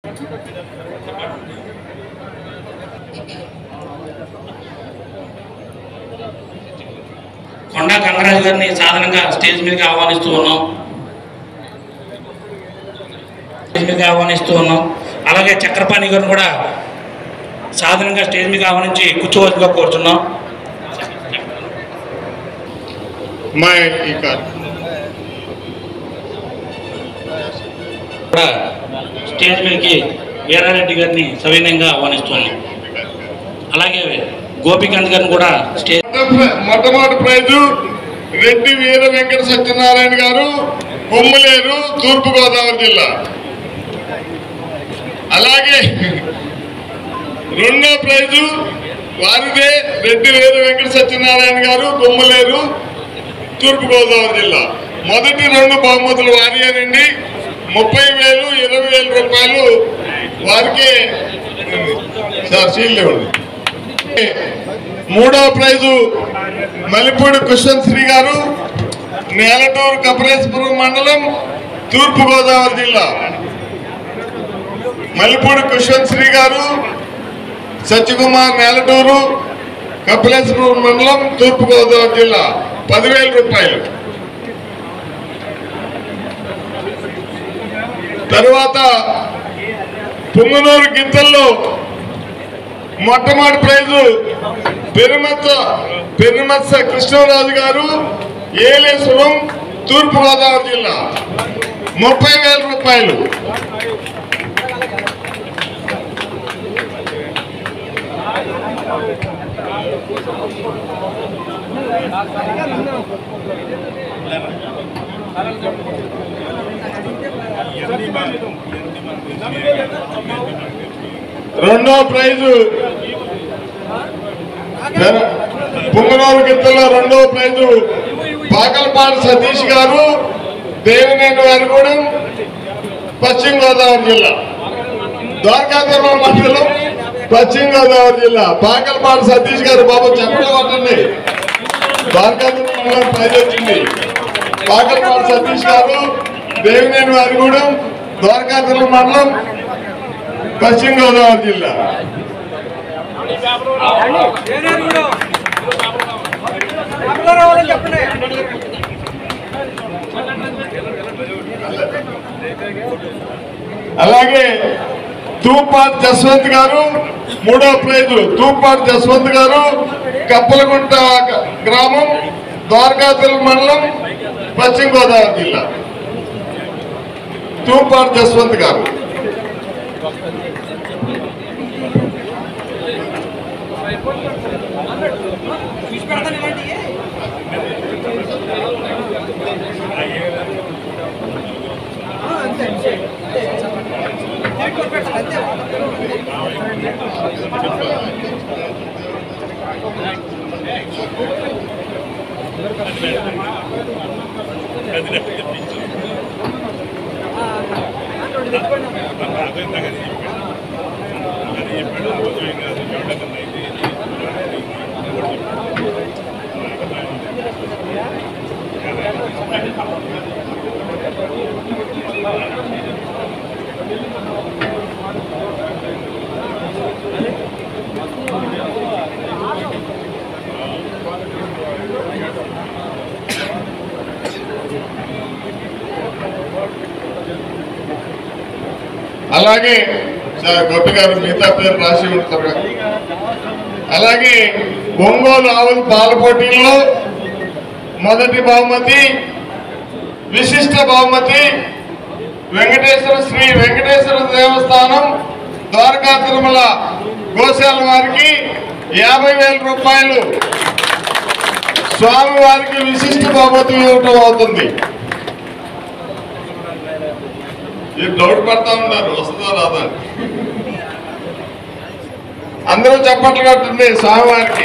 కొండా కంగరాజు గారిని సాధారణంగా స్టేజ్ మీదకి ఆహ్వానిస్తూ ఉన్నాం స్టేజ్ మీదకి ఆహ్వానిస్తూ ఉన్నాం అలాగే చక్రపాణి గారిని కూడా సాధారణంగా స్టేజ్ మీద ఆహ్వానించి కూర్చోవలసిగా కోరుతున్నాం మా ఈ కార్ కూడా స్టేజ్ మీదకి వీరారెడ్డి గారిని సవినయంగా ఆహ్వానిస్తున్నాం అలాగే గోపికాంత్ గారిని కూడా స్టేజ్ మొట్టమొదటి ప్రైజు రెడ్డి వీర వెంకట సత్యనారాయణ గారు కొమ్ములేరు తూర్పు గోదావరి జిల్లా అలాగే రెండో ప్రైజు వారిదే రెడ్డి వీర వెంకట సత్యనారాయణ గారు కొమ్ములేరు తూర్పు గోదావరి జిల్లా మొదటి రెండు బహుమతులు వారియేనండి ముప్పై వేలు ఇరవై వేల రూపాయలు వారికి సార్ సీల్ ఇవ్వండి మూడవ ప్రైజు మలిపూడి కుషన్ శ్రీ గారు నేలటూరు కపరేశ్వరం మండలం తూర్పు గోదావరి జిల్లా మలిపూడి కుషన్ శ్రీ గారు సత్యకుమార్ నేలటూరు కపిలేశ్వరం మండలం తూర్పు గోదావరి జిల్లా పదివేల రూపాయలు తరువాత పుంగనూరు గిత్తల్లో మొట్టమొదటి ప్రైజు పెరుమత్స పెరుమత్స కృష్ణరాజు గారు ఏలేశ్వరం తూర్పు గోదావరి జిల్లా ముప్పై వేల రూపాయలు రెండో ప్రైజు పుంగనూరు గిత్తలో రెండో ప్రైజు పాకలపాటి సతీష్ గారు దేవినేని వారిగూడెం పశ్చిమ గోదావరి జిల్లా ద్వారకాధర్మ మండలం పశ్చిమ గోదావరి జిల్లా పాకలపాటి సతీష్ గారు బాబు చెప్పడం పట్టండి ద్వారకాధర్మ మండలం ప్రైజ్ వచ్చింది పాకలపాటి సతీష్ గారు దేవినేని వారిగూడెం ద్వారకాధర్మ మండలం పశ్చిమ గోదావరి జిల్లా అలాగే తూపాటి జస్వంత్ గారు మూడో ప్రైజు తూపాటి జస్వంత్ గారు కప్పలగుంట గ్రామం ద్వారకాతిల్ మండలం పశ్చిమ గోదావరి జిల్లా తూపాటి జస్వంత్ గారు అలాగే సార్ గొప్ప గారు మిగతా పేరు రాసి ఉంటారు కదా. అలాగే ఒంగోలు ఆవుల పాల పోటీల్లో మొదటి బహుమతి విశిష్ట బహుమతి వెంకటేశ్వర శ్రీ వెంకటేశ్వర దేవస్థానం ద్వారకా తిరుమల గోశాల వారికి యాభై వేల రూపాయలు స్వామి వారికి విశిష్ట బహుమతి ఇవ్వటం అవుతుంది మీరు డౌట్ పడతా ఉన్నారు వస్తుందో రాదా అని. అందరూ చప్పట్లు కట్టండి స్వామివారికి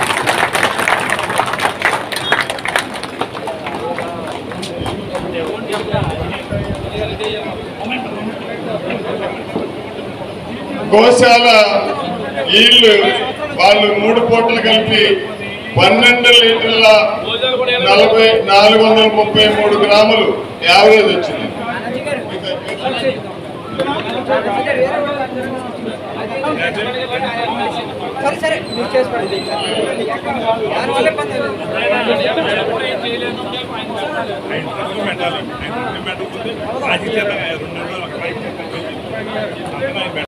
గోశాల వీళ్ళు వాళ్ళు మూడు పూటలు కలిపి పన్నెండు లీటర్ల నలభై నాలుగు వందల ముప్పై మూడు గ్రాములు యావరేజ్ వచ్చింది సరే సరే మీరు చేసుకోండి దానివల్ల ఇబ్బంది లేదు. పెట్టాలి పెట్టకపోతే రాజకీయ రెండు నెలలు ఒక